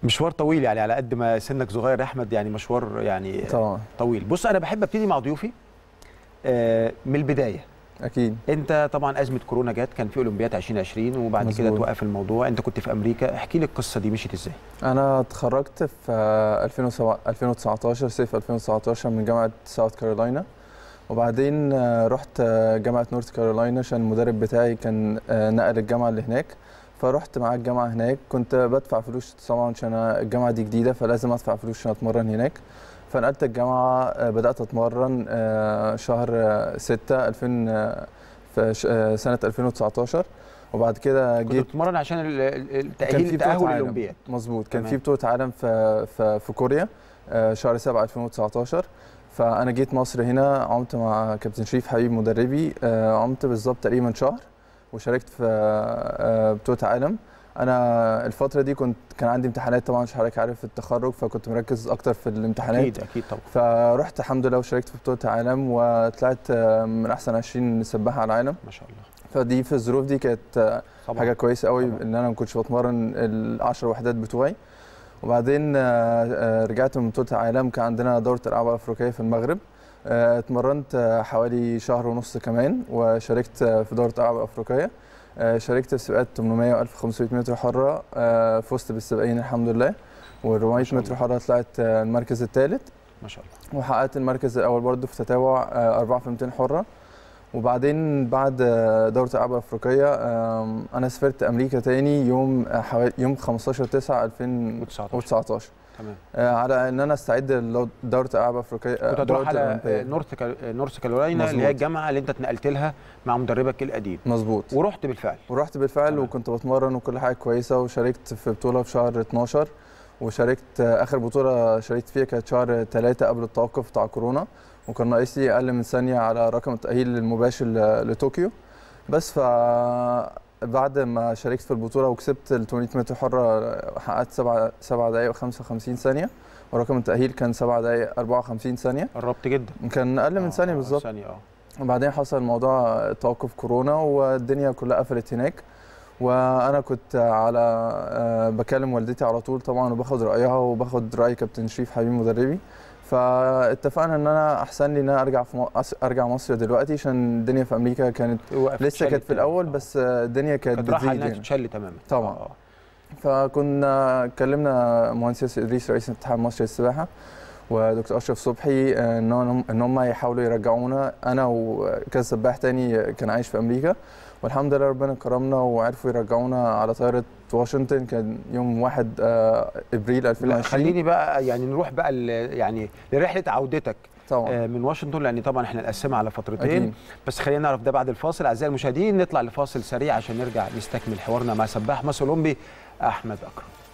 مشوار طويل يعني على قد ما سنك صغير يا احمد يعني مشوار يعني طبعا طويل بص انا بحب ابتدي مع ضيوفي آه، من البدايه اكيد انت طبعا ازمه كورونا جت كان في اولمبياد 2020 وبعد كده مظبوط. توقف الموضوع انت كنت في امريكا احكي لي القصه دي مشيت ازاي انا اتخرجت في آه، 2007 2019 صيف 2019 من جامعه ساوث كارولاينا وبعدين آه، رحت آه، جامعه نورث كارولاينا عشان المدرب بتاعي كان آه، نقل الجامعه اللي هناك فرحت مع الجامعه هناك كنت بدفع فلوس طبعا عشان أنا الجامعه دي جديده فلازم ادفع فلوس عشان اتمرن هناك فنقلت الجامعه آه، بدات اتمرن آه، شهر 6 2000 آه، في ش- آه، سنه 2019 وبعد كده كنت جيت بتتمرن عشان ال- ال- كان التاهيل في بطولة التاهل عالم. للاولمبياد مظبوط كان تمام. في بطوله عالم في في, في كوريا آه، شهر 7 2019 فانا جيت مصر هنا عمت مع كابتن شريف حبيب مدربي آه، عمت بالظبط تقريبا شهر وشاركت في آه، بطوله عالم انا الفتره دي كنت كان عندي امتحانات طبعا مش حضرتك عارف التخرج فكنت مركز اكتر في الامتحانات اكيد اكيد طبعا فرحت الحمد لله وشاركت في بطوله عالم وطلعت آه، من احسن 20 سباحه على العالم ما شاء الله فدي في الظروف دي كانت آه، طبعا حاجه كويسه قوي طبعاً. ان انا ما كنتش بتمرن العشر وحدات بتوعي وبعدين آه، آه، رجعت من بطوله العالم كان عندنا دوره الالعاب الافريقيه في المغرب آه، اتمرنت آه، حوالي شهر ونص كمان وشاركت آه، في دوره الالعاب الافريقيه آه، شاركت في سباقات 800 و 1500 متر حره آه، فزت بالسباقين الحمد لله وال 400 شاء متر الله. حره طلعت آه، المركز الثالث ما شاء الله وحققت المركز الاول برضه في تتابع آه، 4 في 200 حره وبعدين بعد آه، دوره الالعاب الافريقيه آم، انا سافرت امريكا تاني يوم آه، حوالي يوم 15 9 2019 2019 تمام آه، على ان انا استعد لدوره الالعاب الافريقيه آه، كنت دورة هتروح على الأولمبية. نورث كال- نورث كارولاينا اللي هي مظبوط. الجامعه اللي انت اتنقلت لها مع مدربك القديم مظبوط ورحت بالفعل ورحت بالفعل تمام. وكنت بتمرن وكل حاجه كويسه وشاركت في بطوله في شهر 12 وشاركت آه، اخر بطوله شاركت فيها كانت شهر 3 قبل التوقف بتاع كورونا وكان ناقص لي اقل من ثانيه على رقم التاهيل المباشر ل- لطوكيو بس ف بعد ما شاركت في البطوله وكسبت ال 800 متر حره حققت 7 7 دقائق و55 ثانيه ورقم التاهيل كان 7 دقائق 54 ثانيه قربت جدا كان اقل من آه، ثانيه آه، بالظبط ثانيه اه وبعدين حصل موضوع توقف كورونا والدنيا كلها قفلت هناك وانا كنت على آه، بكلم والدتي على طول طبعا وباخد رايها وباخد راي كابتن شريف حبيب مدربي فاتفقنا ان انا احسن لي ان انا ارجع في م... أس- ارجع مصر دلوقتي عشان الدنيا في امريكا كانت وقفت لسه شلت كانت في تمام. الاول آه. بس آه، الدنيا كانت كانت رايحه بتزيد انها يعني. تتشل تماما طبعاً. آه، آه. فكنا كلمنا مهندس ياسر ادريس رئيس الاتحاد المصري للسباحه ودكتور اشرف صبحي آه، ان هم ان هم يحاولوا يرجعونا انا وكذا سباح تاني كان عايش في امريكا والحمد لله ربنا كرمنا وعرفوا يرجعونا على طياره واشنطن كان يوم 1 آه، ابريل لا 2020 خليني بقى يعني نروح بقى ل- يعني لرحله عودتك طبعا آه، من واشنطن لان طبعا احنا نقسمها على فترتين أكيد. بس خلينا نعرف ده بعد الفاصل اعزائي المشاهدين نطلع لفاصل سريع عشان نرجع نستكمل حوارنا مع سباح مصر الاولمبي احمد اكرم